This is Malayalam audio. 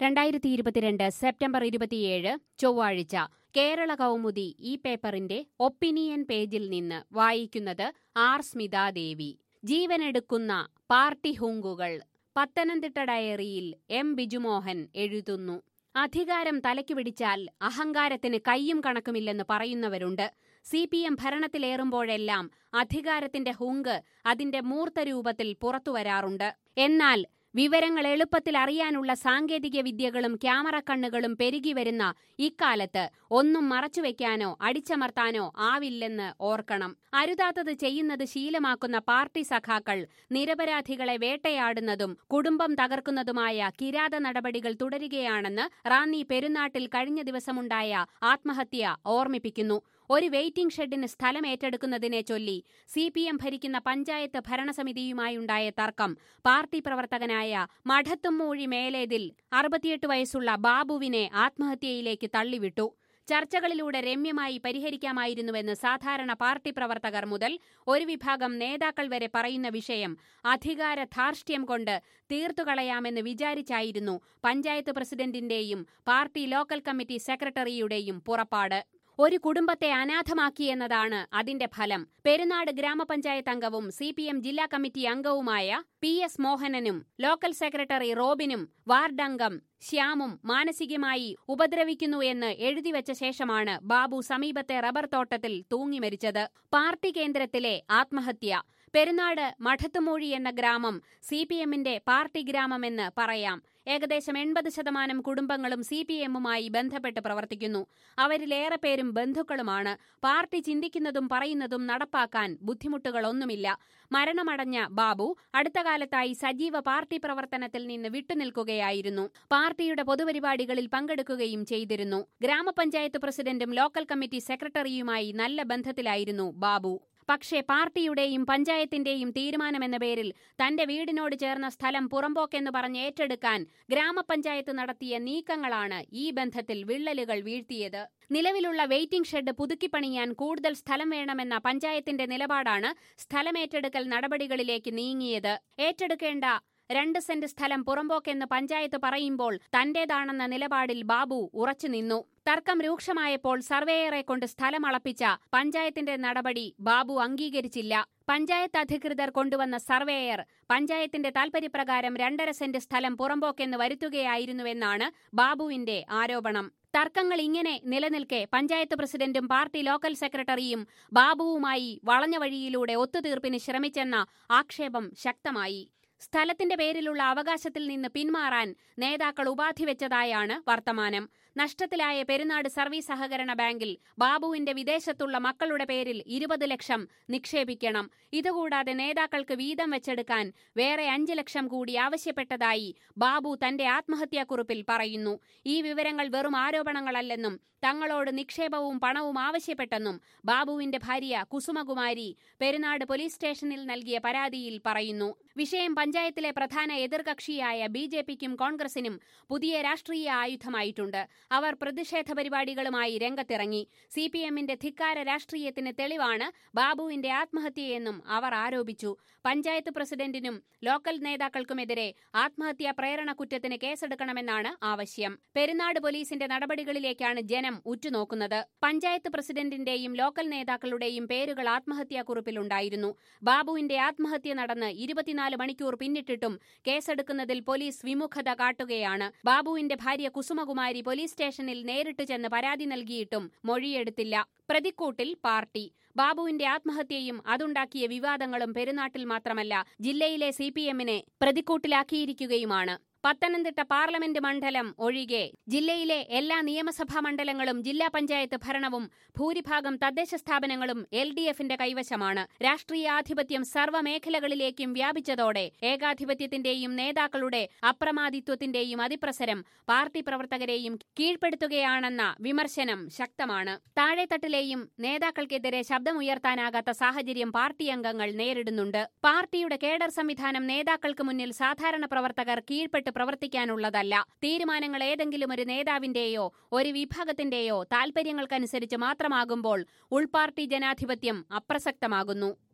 രണ്ടായിരത്തി ഇരുപത്തിരണ്ട് സെപ്റ്റംബർ ഇരുപത്തിയേഴ് ചൊവ്വാഴ്ച കേരള കൗമുദി ഈ പേപ്പറിന്റെ ഒപ്പീനിയൻ പേജിൽ നിന്ന് വായിക്കുന്നത് ആർ സ്മിതാദേവി ജീവനെടുക്കുന്ന പാർട്ടി ഹുങ്കുകൾ പത്തനംതിട്ട ഡയറിയിൽ എം ബിജുമോഹൻ എഴുതുന്നു അധികാരം തലയ്ക്ക് പിടിച്ചാൽ അഹങ്കാരത്തിന് കയ്യും കണക്കുമില്ലെന്ന് പറയുന്നവരുണ്ട് സി പി എം ഭരണത്തിലേറുമ്പോഴെല്ലാം അധികാരത്തിന്റെ ഹുങ്ക് അതിന്റെ മൂർത്തരൂപത്തിൽ പുറത്തുവരാറുണ്ട് എന്നാൽ വിവരങ്ങൾ എളുപ്പത്തിൽ അറിയാനുള്ള സാങ്കേതിക വിദ്യകളും ക്യാമറ കണ്ണുകളും പെരുകി വരുന്ന ഇക്കാലത്ത് ഒന്നും മറച്ചുവെക്കാനോ അടിച്ചമർത്താനോ ആവില്ലെന്ന് ഓർക്കണം അരുതാത്തത് ചെയ്യുന്നത് ശീലമാക്കുന്ന പാർട്ടി സഖാക്കൾ നിരപരാധികളെ വേട്ടയാടുന്നതും കുടുംബം തകർക്കുന്നതുമായ കിരാത നടപടികൾ തുടരുകയാണെന്ന് റാന്നി പെരുന്നാട്ടിൽ കഴിഞ്ഞ ദിവസമുണ്ടായ ആത്മഹത്യ ഓർമ്മിപ്പിക്കുന്നു ഒരു വെയിറ്റിംഗ് ഷെഡിന് സ്ഥലം ഏറ്റെടുക്കുന്നതിനെ ചൊല്ലി സി പി എം ഭരിക്കുന്ന പഞ്ചായത്ത് ഭരണസമിതിയുമായുണ്ടായ തർക്കം പാർട്ടി പ്രവർത്തകനായ മഠത്തുമ്മൂഴി മേലേതിൽ അറുപത്തിയെട്ട് വയസ്സുള്ള ബാബുവിനെ ആത്മഹത്യയിലേക്ക് തള്ളിവിട്ടു ചർച്ചകളിലൂടെ രമ്യമായി പരിഹരിക്കാമായിരുന്നുവെന്ന് സാധാരണ പാർട്ടി പ്രവർത്തകർ മുതൽ ഒരു വിഭാഗം നേതാക്കൾ വരെ പറയുന്ന വിഷയം അധികാര ധാർഷ്ട്യം കൊണ്ട് തീർത്തുകളയാമെന്ന് വിചാരിച്ചായിരുന്നു പഞ്ചായത്ത് പ്രസിഡന്റിന്റെയും പാർട്ടി ലോക്കൽ കമ്മിറ്റി സെക്രട്ടറിയുടെയും പുറപ്പാട് ഒരു കുടുംബത്തെ അനാഥമാക്കിയെന്നതാണ് അതിന്റെ ഫലം പെരുന്നാട് ഗ്രാമപഞ്ചായത്ത് അംഗവും സി പി എം ജില്ലാ കമ്മിറ്റി അംഗവുമായ പി എസ് മോഹനനും ലോക്കൽ സെക്രട്ടറി റോബിനും വാർഡംഗം ശ്യാമും മാനസികമായി ഉപദ്രവിക്കുന്നു എന്ന് എഴുതിവെച്ച ശേഷമാണ് ബാബു സമീപത്തെ റബ്ബർ തോട്ടത്തിൽ തൂങ്ങി മരിച്ചത് പാർട്ടി കേന്ദ്രത്തിലെ ആത്മഹത്യ പെരുന്നാട് മഠത്തുമൂഴി എന്ന ഗ്രാമം സി പി എമ്മിന്റെ പാർട്ടി ഗ്രാമമെന്ന് പറയാം ഏകദേശം എൺപത് ശതമാനം കുടുംബങ്ങളും സി പി എമ്മുമായി ബന്ധപ്പെട്ട് പ്രവർത്തിക്കുന്നു അവരിലേറെ പേരും ബന്ധുക്കളുമാണ് പാർട്ടി ചിന്തിക്കുന്നതും പറയുന്നതും നടപ്പാക്കാൻ ബുദ്ധിമുട്ടുകളൊന്നുമില്ല മരണമടഞ്ഞ ബാബു അടുത്ത കാലത്തായി സജീവ പാർട്ടി പ്രവർത്തനത്തിൽ നിന്ന് വിട്ടുനിൽക്കുകയായിരുന്നു പാർട്ടിയുടെ പൊതുപരിപാടികളിൽ പങ്കെടുക്കുകയും ചെയ്തിരുന്നു ഗ്രാമപഞ്ചായത്ത് പ്രസിഡന്റും ലോക്കൽ കമ്മിറ്റി സെക്രട്ടറിയുമായി നല്ല ബന്ധത്തിലായിരുന്നു ബാബു പക്ഷേ പാർട്ടിയുടെയും പഞ്ചായത്തിന്റെയും തീരുമാനമെന്ന പേരിൽ തന്റെ വീടിനോട് ചേർന്ന സ്ഥലം പുറമ്പോക്കെന്ന് പറഞ്ഞ് ഏറ്റെടുക്കാൻ ഗ്രാമപഞ്ചായത്ത് നടത്തിയ നീക്കങ്ങളാണ് ഈ ബന്ധത്തിൽ വിള്ളലുകൾ വീഴ്ത്തിയത് നിലവിലുള്ള വെയിറ്റിംഗ് ഷെഡ് പുതുക്കിപ്പണിയാൻ കൂടുതൽ സ്ഥലം വേണമെന്ന പഞ്ചായത്തിന്റെ നിലപാടാണ് സ്ഥലമേറ്റെടുക്കൽ നടപടികളിലേക്ക് നീങ്ങിയത് ഏറ്റെടുക്കേണ്ട രണ്ട് സെന്റ് സ്ഥലം പുറമ്പോക്കെന്ന് പഞ്ചായത്ത് പറയുമ്പോൾ തന്റേതാണെന്ന നിലപാടിൽ ബാബു ഉറച്ചുനിന്നു തർക്കം രൂക്ഷമായപ്പോൾ സർവേയറെ കൊണ്ട് സ്ഥലം അളപ്പിച്ച പഞ്ചായത്തിന്റെ നടപടി ബാബു അംഗീകരിച്ചില്ല പഞ്ചായത്ത് അധികൃതർ കൊണ്ടുവന്ന സർവേയർ പഞ്ചായത്തിന്റെ താൽപര്യപ്രകാരം രണ്ടര സെന്റ് സ്ഥലം പുറമ്പോക്കെന്ന് വരുത്തുകയായിരുന്നുവെന്നാണ് ബാബുവിന്റെ ആരോപണം തർക്കങ്ങൾ ഇങ്ങനെ നിലനിൽക്കെ പഞ്ചായത്ത് പ്രസിഡന്റും പാർട്ടി ലോക്കൽ സെക്രട്ടറിയും ബാബുവുമായി വളഞ്ഞ വഴിയിലൂടെ ഒത്തുതീർപ്പിന് ശ്രമിച്ചെന്ന ആക്ഷേപം ശക്തമായി സ്ഥലത്തിന്റെ പേരിലുള്ള അവകാശത്തിൽ നിന്ന് പിന്മാറാൻ നേതാക്കൾ ഉപാധി വെച്ചതായാണ് വർത്തമാനം നഷ്ടത്തിലായ പെരുന്നാട് സർവീസ് സഹകരണ ബാങ്കിൽ ബാബുവിന്റെ വിദേശത്തുള്ള മക്കളുടെ പേരിൽ ഇരുപത് ലക്ഷം നിക്ഷേപിക്കണം ഇതുകൂടാതെ നേതാക്കൾക്ക് വീതം വെച്ചെടുക്കാൻ വേറെ അഞ്ച് ലക്ഷം കൂടി ആവശ്യപ്പെട്ടതായി ബാബു തന്റെ ആത്മഹത്യാക്കുറിപ്പിൽ പറയുന്നു ഈ വിവരങ്ങൾ വെറും ആരോപണങ്ങളല്ലെന്നും തങ്ങളോട് നിക്ഷേപവും പണവും ആവശ്യപ്പെട്ടെന്നും ബാബുവിന്റെ ഭാര്യ കുസുമകുമാരി പെരുന്നാട് പോലീസ് സ്റ്റേഷനിൽ നൽകിയ പരാതിയിൽ പറയുന്നു വിഷയം പഞ്ചായത്തിലെ പ്രധാന എതിർകക്ഷിയായ ബി ജെ പിക്കും കോൺഗ്രസിനും പുതിയ രാഷ്ട്രീയ ആയുധമായിട്ടുണ്ട് അവർ പ്രതിഷേധ പരിപാടികളുമായി രംഗത്തിറങ്ങി സി പി എമ്മിന്റെ ധിക്കാര രാഷ്ട്രീയത്തിന് തെളിവാണ് ബാബുവിന്റെ ആത്മഹത്യയെന്നും അവർ ആരോപിച്ചു പഞ്ചായത്ത് പ്രസിഡന്റിനും ലോക്കൽ നേതാക്കൾക്കുമെതിരെ ആത്മഹത്യാ പ്രേരണ കുറ്റത്തിന് കേസെടുക്കണമെന്നാണ് ആവശ്യം പെരുന്നാട് പോലീസിന്റെ നടപടികളിലേക്കാണ് ജനം ഉറ്റുനോക്കുന്നത് പഞ്ചായത്ത് പ്രസിഡന്റിന്റെയും ലോക്കൽ നേതാക്കളുടെയും പേരുകൾ ആത്മഹത്യാക്കുറിപ്പിലുണ്ടായിരുന്നു ബാബുവിന്റെ ആത്മഹത്യ നടന്ന് ഇരുപത്തിനാല് മണിക്കൂർ പിന്നിട്ടിട്ടും കേസെടുക്കുന്നതിൽ പോലീസ് വിമുഖത കാട്ടുകയാണ് ബാബുവിന്റെ ഭാര്യ കുസുമകുമാരി പോലീസ് സ്റ്റേഷനിൽ നേരിട്ട് ചെന്ന് പരാതി നൽകിയിട്ടും മൊഴിയെടുത്തില്ല പ്രതിക്കൂട്ടിൽ പാർട്ടി ബാബുവിന്റെ ആത്മഹത്യയും അതുണ്ടാക്കിയ വിവാദങ്ങളും പെരുന്നാട്ടിൽ മാത്രമല്ല ജില്ലയിലെ സി പി എമ്മിനെ പ്രതിക്കൂട്ടിലാക്കിയിരിക്കുകയുമാണ് പത്തനംതിട്ട പാർലമെന്റ് മണ്ഡലം ഒഴികെ ജില്ലയിലെ എല്ലാ നിയമസഭാ മണ്ഡലങ്ങളും ജില്ലാ പഞ്ചായത്ത് ഭരണവും ഭൂരിഭാഗം തദ്ദേശ സ്ഥാപനങ്ങളും എൽ ഡി എഫിന്റെ കൈവശമാണ് രാഷ്ട്രീയാധിപത്യം സർവ്വമേഖലകളിലേക്കും വ്യാപിച്ചതോടെ ഏകാധിപത്യത്തിന്റെയും നേതാക്കളുടെ അപ്രമാദിത്വത്തിന്റെയും അതിപ്രസരം പാർട്ടി പ്രവർത്തകരെയും കീഴ്പ്പെടുത്തുകയാണെന്ന വിമർശനം ശക്തമാണ് താഴെത്തട്ടിലെയും നേതാക്കൾക്കെതിരെ ശബ്ദമുയർത്താനാകാത്ത സാഹചര്യം പാർട്ടി അംഗങ്ങൾ നേരിടുന്നുണ്ട് പാർട്ടിയുടെ കേഡർ സംവിധാനം നേതാക്കൾക്ക് മുന്നിൽ സാധാരണ പ്രവർത്തകർ കീഴ്പ്പെട്ട് പ്രവർത്തിക്കാനുള്ളതല്ല തീരുമാനങ്ങൾ ഏതെങ്കിലും ഒരു നേതാവിന്റെയോ ഒരു വിഭാഗത്തിന്റെയോ താൽപര്യങ്ങൾക്കനുസരിച്ച് മാത്രമാകുമ്പോൾ ഉൾപാർട്ടി ജനാധിപത്യം അപ്രസക്തമാകുന്നു